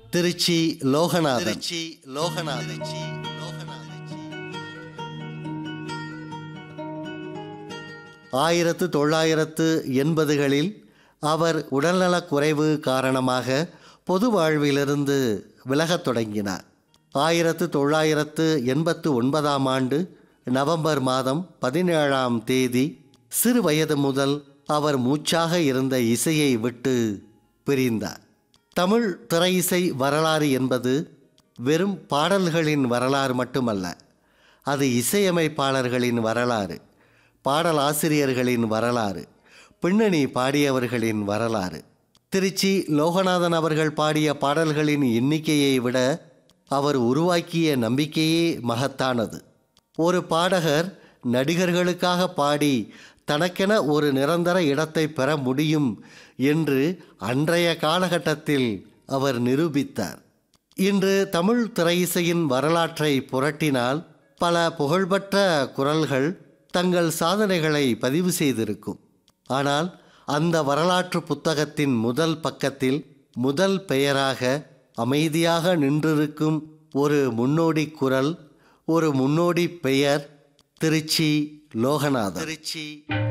திருச்சி லோகநாதன் திருச்சி லோகநாதன் ஆயிரத்து தொள்ளாயிரத்து எண்பதுகளில் அவர் உடல்நலக் குறைவு காரணமாக பொது வாழ்விலிருந்து விலகத் தொடங்கினார் ஆயிரத்து தொள்ளாயிரத்து எண்பத்து ஒன்பதாம் ஆண்டு நவம்பர் மாதம் பதினேழாம் தேதி சிறு வயது முதல் அவர் மூச்சாக இருந்த இசையை விட்டு பிரிந்தார் தமிழ் திரை இசை வரலாறு என்பது வெறும் பாடல்களின் வரலாறு மட்டுமல்ல அது இசையமைப்பாளர்களின் வரலாறு பாடலாசிரியர்களின் வரலாறு பின்னணி பாடியவர்களின் வரலாறு திருச்சி லோகநாதன் அவர்கள் பாடிய பாடல்களின் எண்ணிக்கையை விட அவர் உருவாக்கிய நம்பிக்கையே மகத்தானது ஒரு பாடகர் நடிகர்களுக்காக பாடி தனக்கென ஒரு நிரந்தர இடத்தை பெற முடியும் என்று அன்றைய காலகட்டத்தில் அவர் நிரூபித்தார் இன்று தமிழ் திரையிசையின் வரலாற்றை புரட்டினால் பல புகழ்பெற்ற குரல்கள் தங்கள் சாதனைகளை பதிவு செய்திருக்கும் ஆனால் அந்த வரலாற்று புத்தகத்தின் முதல் பக்கத்தில் முதல் பெயராக அமைதியாக நின்றிருக்கும் ஒரு முன்னோடி குரல் ஒரு முன்னோடி பெயர் திருச்சி லோகநாதன் திருச்சி